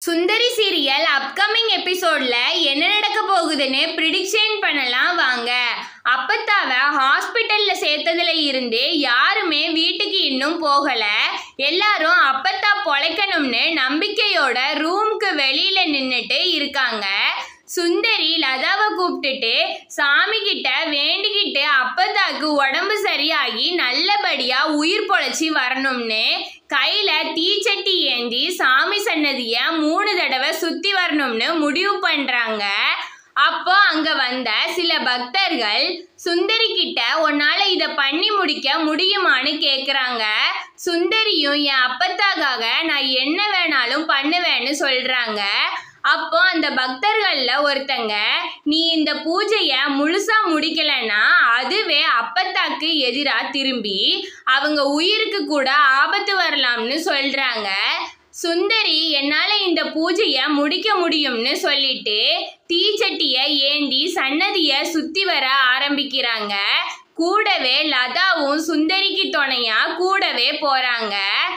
சுந்தரி serial upcoming எபிசோட்ல என்ன நடக்க போகுதுன்னு ப்ரிடிக்ஷன் பண்ணலாம் வாங்க அப்பத்தாவை ஹாஸ்பிட்டல்ல சேர்த்ததுல இருந்து யாருமே வீட்டுக்கு இன்னும் போகல எல்லாரும் அப்பத்தா பொழைக்கணும்னு நம்பிக்கையோட ரூம்க்கு வெளியில நின்னுட்டு இருக்காங்க சுந்தரி லதாவை கூப்பிட்டுட்டு சாமி கிட்ட வேண்டிக்கிட்டு அப்பத்தாக்கு உடம்பு சரியாகி நல்லபடியா உயிர் பொழைச்சி வரணும்னு கையில தீச்சட்டி ஏந்தி சாமி சன்னதிய மூணு தடவை சுத்தி வரணும்னு முடிவு பண்றாங்க அப்போ அங்க வந்த சில பக்தர்கள் சுந்தரி கிட்ட உன்னால இத பண்ணி முடிக்க முடியுமான்னு கேக்குறாங்க சுந்தரியும் என் அப்பத்தாக்காக நான் என்ன வேணாலும் பண்ணுவேன்னு சொல்றாங்க அப்போ அந்த பக்தர்கள்ல ஒருத்தங்க நீ இந்த பூஜைய முழுசா முடிக்கலன்னா அதுவே அப்பத்தாக்கு எதிரா திரும்பி அவங்க உயிருக்கு கூட ஆபத்து வரலாம்னு சொல்றாங்க சுந்தரி என்னால இந்த பூஜைய முடிக்க முடியும்னு சொல்லிட்டு தீச்சட்டிய ஏந்தி சன்னதிய சுத்தி வர ஆரம்பிக்கிறாங்க கூடவே லதாவும் சுந்தரிக்கு துணையா கூடவே போறாங்க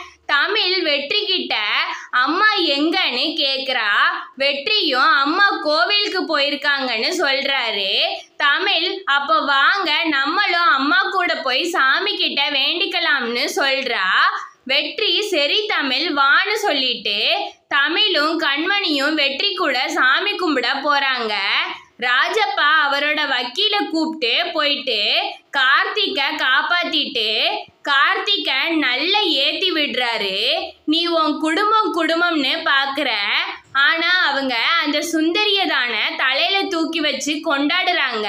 தமிழ் வெற்றி கிட்ட அம்மா எங்கன்னு கேக்குறா வெற்றியும் அம்மா கோவிலுக்கு போயிருக்காங்கன்னு சொல்றாரு தமிழ் அப்ப வாங்க நம்மளும் அம்மா கூட போய் சாமி கிட்ட வேண்டிக்கலாம்னு சொல்றா வெற்றி சரி தமிழ் வான்னு சொல்லிட்டு தமிழும் கண்மணியும் வெற்றி கூட சாமி கும்பிட போறாங்க ராஜப்பா அவரோட வக்கீல கூப்பிட்டு போயிட்டு கார்த்திக்க காப்பாத்திட்டு கார்த்திக்க நல்ல ஏத்தி விடுறாரு நீ உன் குடும்பம் குடும்பம்னு பாக்குற ஆனா அவங்க அந்த சுந்தரிய தானே தலையில தூக்கி வச்சு கொண்டாடுறாங்க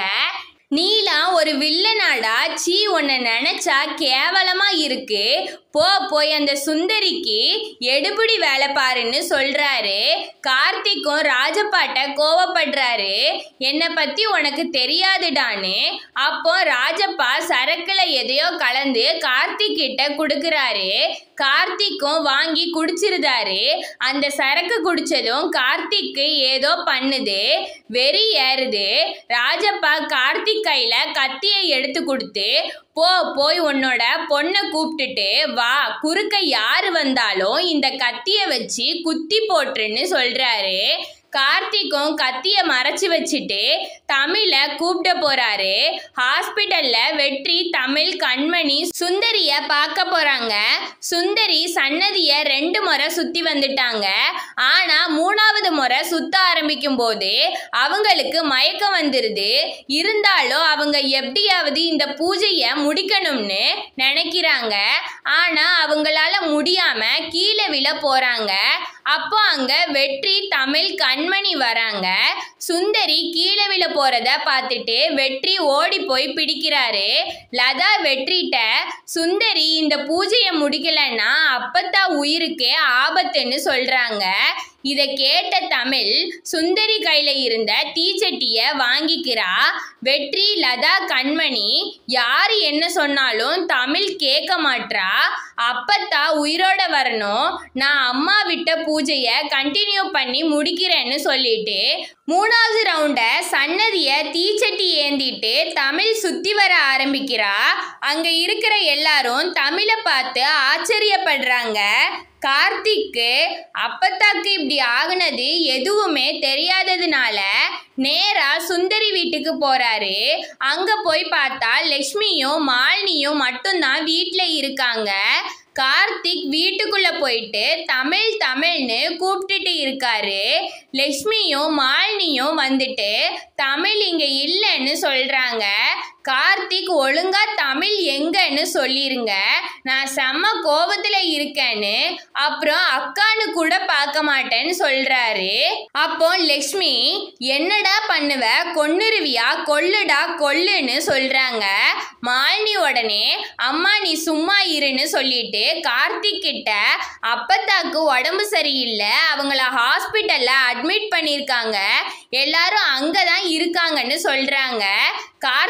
நீலாம் ஒரு வில்லனாடா சீ உன்னை நினைச்சா கேவலமா இருக்கு போ போய் அந்த சுந்தரிக்கு எடுபிடி வேலை பாருன்னு சொல்றாரு கார்த்திக்கும் ராஜப்பாட்ட கோவப்படுறாரு என்னை பத்தி உனக்கு தெரியாதுடான்னு அப்போ ராஜப்பா சரக்குல எதையோ கலந்து கார்த்திக் கிட்ட கொடுக்கறாரு கார்த்திக்கும் வாங்கி குடிச்சிருந்தாரு அந்த சரக்கு குடிச்சதும் கார்த்திக்கு ஏதோ பண்ணுது வெறி ஏறுது ராஜப்பா கார்த்திக் கையில கத்தியை எடுத்து கொடுத்து போ போய் உன்னோட பொண்ணை கூப்பிட்டுட்டு வா குறுக்க யாரு வந்தாலும் இந்த கத்தியை வச்சு குத்தி போட்டுருன்னு சொல்றாரு கார்த்திக்கும் கத்திய மறைச்சு வச்சுட்டு தமிழை கூப்பிட போறாரு ஹாஸ்பிட்டல்ல வெற்றி தமிழ் கண்மணி சுந்தரிய பார்க்க போறாங்க சுந்தரி சன்னதிய ரெண்டு முறை சுத்தி வந்துட்டாங்க ஆனா மூணாவது முறை சுத்த ஆரம்பிக்கும் போது அவங்களுக்கு மயக்கம் வந்துருது இருந்தாலும் அவங்க எப்படியாவது இந்த பூஜைய முடிக்கணும்னு நினைக்கிறாங்க ஆனா அவங்களால முடியாம கீழே விழ போறாங்க அப்போ அங்க வெற்றி தமிழ் கண்மணி வராங்க சுந்தரி கீழே விழ போறத பார்த்துட்டு வெற்றி ஓடி போய் பிடிக்கிறாரு லதா வெற்றிட்ட சுந்தரி இந்த பூஜையை முடிக்கலன்னா அப்பத்தா உயிருக்கே ஆபத்துன்னு சொல்றாங்க இதை கேட்ட தமிழ் சுந்தரி கையில இருந்த தீச்சட்டிய வாங்கிக்கிறா வெற்றி லதா கண்மணி யார் என்ன சொன்னாலும் தமிழ் கேட்க மாட்றா அப்பத்தா உயிரோட வரணும் நான் அம்மா விட்ட பூஜைய கண்டினியூ பண்ணி முடிக்கிறேன்னு சொல்லிட்டு மூணாவது ரவுண்ட சன்னதிய தீச்சட்டி ஏந்திட்டு தமிழ் சுத்தி வர ஆரம்பிக்கிறா அங்க இருக்கிற எல்லாரும் தமிழை பார்த்து ஆச்சரியப்படுறாங்க கார்த்திக்கு அப்பத்தாக்கு இப்படி ஆகுனது எதுவுமே தெரியாததுனால நேரா சுந்தரி வீட்டுக்கு போறாரு அங்க போய் பார்த்தா லக்ஷ்மியும் மாலினியும் மட்டும்தான் வீட்டில் இருக்காங்க கார்த்திக் வீட்டுக்குள்ள போயிட்டு தமிழ் தமிழ்னு கூப்பிட்டுட்டு இருக்காரு லக்ஷ்மியும் மாலினியும் வந்துட்டு தமிழ் இங்க இல்லைன்னு சொல்றாங்க கார்த்திக் ஒழுங்கா தமிழ் எங்கன்னு சொல்லிருங்க நான் செம்ம கோபத்துல இருக்கேன்னு அப்புறம் அக்கான்னு கூட பார்க்க மாட்டேன்னு சொல்றாரு அப்போ லக்ஷ்மி என்னடா பண்ணுவ கொன்னுருவியா கொல்லுடா கொல்லுன்னு சொல்றாங்க மாலினி உடனே அம்மா நீ சும்மா இருன்னு சொல்லிட்டு கார்த்திக் கிட்ட அப்பத்தாக்கு உடம்பு சரியில்லை அவங்கள ஹாஸ்பிட்டல்ல அட்மிட் பண்ணியிருக்காங்க எல்லாரும் அங்கதான் இருக்காங்கன்னு சொல்றாங்க கார்த்திக்கும்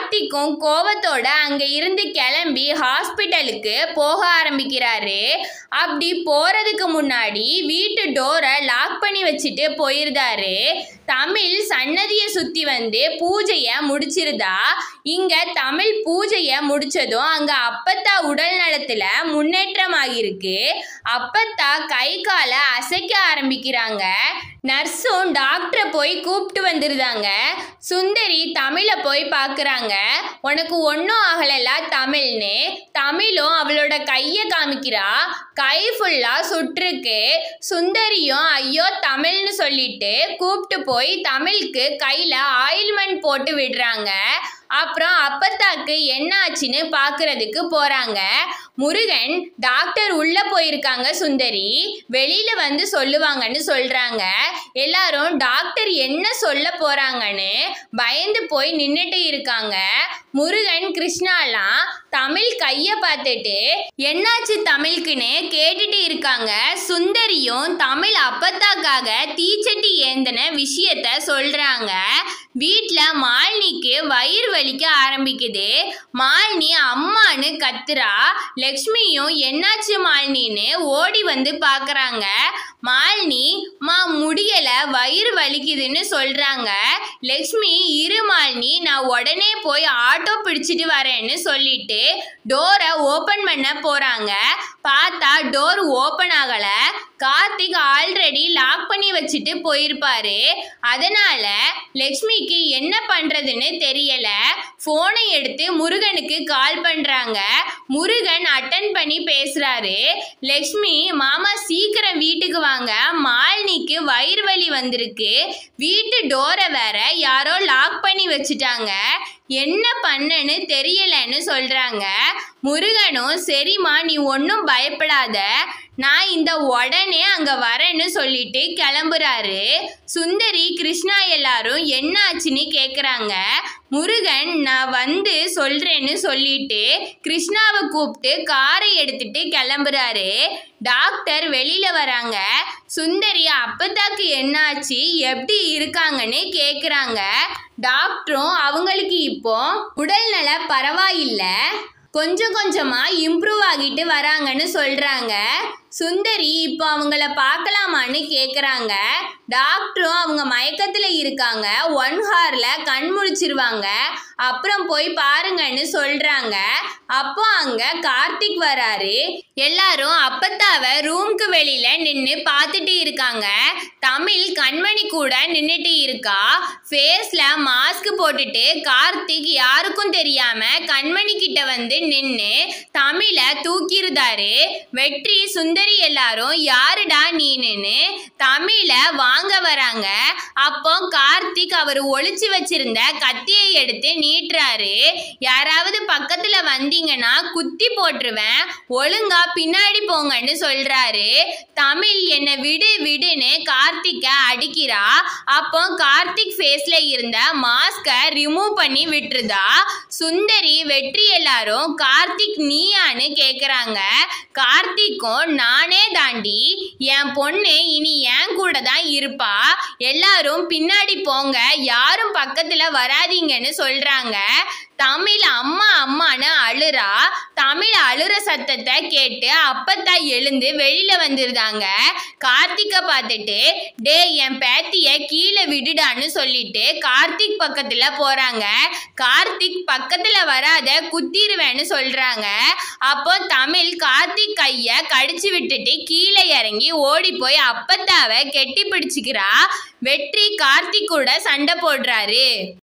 கார்த்திக்கும் கோவத்தோட அங்க இருந்து கிளம்பி ஹாஸ்பிட்டலுக்கு போக ஆரம்பிக்கிறாரு அப்படி போறதுக்கு முன்னாடி வீட்டு டோரை லாக் பண்ணி வச்சுட்டு போயிருந்தாரு தமிழ் சன்னதியை சுத்தி வந்து பூஜையை முடிச்சிருதா இங்க தமிழ் பூஜையை முடிச்சதும் அங்க அப்பத்தா உடல் நலத்துல முன்னேற்றம் ஆகியிருக்கு அப்பத்தா கை காலை அசைக்க ஆரம்பிக்கிறாங்க நர்ஸும் டாக்டரை போய் கூப்பிட்டு வந்துருந்தாங்க சுந்தரி தமிழை போய் பார்க்குறாங்க உனக்கு ஒன்றும் ஆகலைல தமிழ்னு தமிழும் அவளோட கையை காமிக்கிறா கை ஃபுல்லாக சுற்றுருக்கு சுந்தரியும் ஐயோ தமிழ்னு சொல்லிட்டு கூப்பிட்டு போய் தமிழுக்கு கையில் ஆயில்மெண்ட் போட்டு விடுறாங்க அப்புறம் அப்பத்தாக்கு என்ன ஆச்சுன்னு பார்க்கறதுக்கு போறாங்க முருகன் டாக்டர் உள்ள போயிருக்காங்க சுந்தரி வெளியில வந்து சொல்லுவாங்கன்னு சொல்றாங்க எல்லாரும் டாக்டர் என்ன சொல்ல போறாங்கன்னு பயந்து போய் நின்னுட்டு இருக்காங்க முருகன் கிருஷ்ணாலாம் தமிழ் கைய பார்த்துட்டு என்னாச்சு தமிழுக்குன்னு கேட்டுட்டு இருக்காங்க சுந்தரியும் தமிழ் அப்பத்தாக்காக தீச்சட்டி ஏந்தின விஷயத்த சொல்றாங்க வீட்டில் மாலினிக்கு வயிறு வலிக்க ஆரம்பிக்குது மாலினி அம்மான்னு கத்துறா லக்ஷ்மியும் என்னாச்சு மாலினின்னு ஓடி வந்து பார்க்குறாங்க மாலினி மா முடியல வயிறு வலிக்குதுன்னு சொல்றாங்க லக்ஷ்மி இரு மாலினி நான் உடனே போய் ஆட்டோ பிடிச்சிட்டு வரேன்னு சொல்லிட்டு டோரை ஓப்பன் பண்ண போறாங்க பார்த்தா டோர் ஓப்பன் ஆகல கார்த்திக் ஆல்ரெடி லாக் பண்ணி வச்சுட்டு போயிருப்பாரு அதனால லக்ஷ்மிக்கு என்ன பண்றதுன்னு தெரியல போனை எடுத்து முருகனுக்கு கால் பண்றாங்க முருகன் அட்டன் பண்ணி பேசுறாரு லக்ஷ்மி மாமா சீக்கிரம் வீட்டுக்கு வாங்க மாலினிக்கு வயிறு வலி வந்திருக்கு வீட்டு டோரை வேற யாரோ லாக் பண்ணி வச்சுட்டாங்க என்ன பண்ணன்னு தெரியலன்னு சொல்றாங்க முருகனும் சரிம்மா நீ ஒன்றும் பயப்படாத நான் இந்த உடனே அங்க வரேன்னு சொல்லிட்டு கிளம்புறாரு சுந்தரி கிருஷ்ணா எல்லாரும் என்ன ஆச்சுன்னு கேக்குறாங்க முருகன் நான் வந்து சொல்றேன்னு சொல்லிட்டு கிருஷ்ணாவை கூப்பிட்டு காரை எடுத்துட்டு கிளம்புறாரு டாக்டர் வெளியில வராங்க சுந்தரி அப்பதாக்கு என்னாச்சு எப்படி இருக்காங்கன்னு கேக்குறாங்க டாக்டரும் அவங்களுக்கு இப்போ உடல்நல பரவாயில்லை கொஞ்சம் கொஞ்சமா இம்ப்ரூவ் ஆகிட்டு வராங்கன்னு சொல்றாங்க சுந்தரி இப்போ அவங்கள பார்க்கலாமான்னு கேட்குறாங்க டாக்டரும் அவங்க மயக்கத்தில் இருக்காங்க ஒன் ஹாரில் கண் முழிச்சிருவாங்க அப்புறம் போய் பாருங்கன்னு சொல்கிறாங்க அப்போ அங்கே கார்த்திக் வராரு எல்லாரும் அப்பத்தாவை ரூம்க்கு வெளியில் நின்று பார்த்துட்டு இருக்காங்க தமிழ் கண்மணி கூட நின்றுட்டு இருக்கா ஃபேஸில் மாஸ்க் போட்டுட்டு கார்த்திக் யாருக்கும் தெரியாமல் கண்மணி கிட்ட வந்து நின்று தமிழை தூக்கியிருந்தாரு வெற்றி சுந்தரி எல்லாரும் யாருடா நீனுன்னு தமிழ வாங்க வராங்க அப்போ கார்த்திக் அவர் ஒளிச்சு வச்சிருந்த கத்தியை எடுத்து நீட்டுறாரு யாராவது பக்கத்துல வந்தீங்கன்னா குத்தி போட்டுருவேன் ஒழுங்கா பின்னாடி போங்கன்னு சொல்றாரு தமிழ் என்னை விடு விடுன்னு கார்த்திக்க அடிக்கிறா அப்போ கார்த்திக் ஃபேஸ்ல இருந்த மாஸ்கை ரிமூவ் பண்ணி விட்டுருதா சுந்தரி வெற்றி எல்லாரும் கார்த்திக் நீயான்னு கேக்குறாங்க கார்த்திக்கும் நானே தாண்டி என் பொண்ணு இனி என் கூட தான் இருப்பா எல்லாரும் பின்னாடி போங்க யாரும் பக்கத்துல வராதீங்கன்னு சொல்றாங்க தமிழ் அம்மா அம்மான்னு அழுறா தமிழ் அழுற சத்தத்தை கேட்டு அப்பத்தா எழுந்து வெளியில வந்துருந்தாங்க கார்த்திகை பார்த்துட்டு டே என் பேத்திய கீழே விடுடான்னு சொல்லிட்டு கார்த்திக் பக்கத்துல போறாங்க கார்த்திக் பக்கத்துல வராத குத்திருவேன்னு சொல்றாங்க அப்போ தமிழ் கார்த்திக் கைய கடிச்சு விட்டுட்டு கீழே இறங்கி ஓடி போய் அப்பத்தாவை கெட்டி பிடிச்சிக்கிறா வெற்றி கார்த்திக் கூட சண்டை போடுறாரு